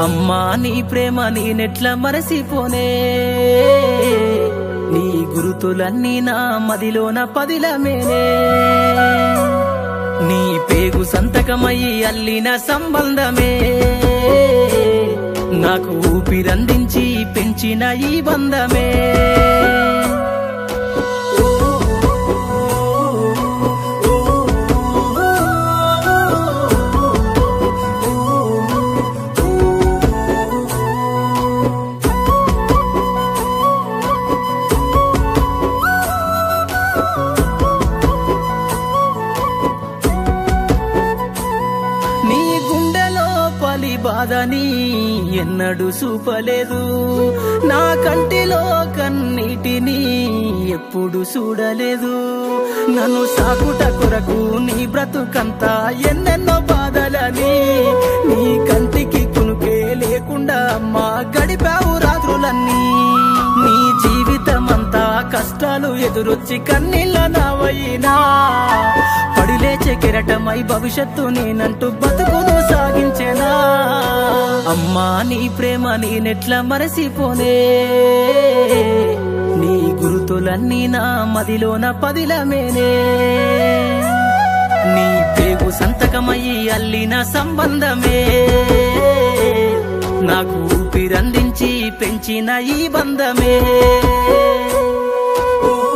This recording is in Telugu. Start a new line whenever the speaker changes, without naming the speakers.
అమ్మా నీ ప్రేమ నేనెట్లా మరసిపోనే నీ గురుతులన్నీ నా మదిలోన పదిలమేనే నీ పేగు సంతకమయ్యి అల్లిన సంబంధమే నాకు ఊపిరందించి పెంచిన ఈ బంధమే నీ గుండెలో పలి బాధని ఎన్నడూ చూపలేదు నా కంటిలో కన్నీటిని ఎప్పుడు చూడలేదు నన్ను సాకుట కొరకు నీ బ్రతుకంతా ఎన్నెన్నో బాధలని నీ కంటికి కునుకే లేకుండా అమ్మా గడిపావు రాత్రులన్నీ నీ జీవితమంతా కష్టాలు ఎదురొచ్చి కన్నీళ్ళ నావైనా పడిలేచే కెరటమై భవిష్యత్తు నేనంటూ బతుకును సాగించేనా అమ్మా నీ ప్రేమ నేనెట్లా మరసిపోనే నీ గురుతులన్నీ నా మదిలోన పదిలమేనే నీ పేగు సంతకమయ్యి అల్లిన సంబంధమే నాకు ఊపిరందించి పెంచిన ఈ బంధమే ఓ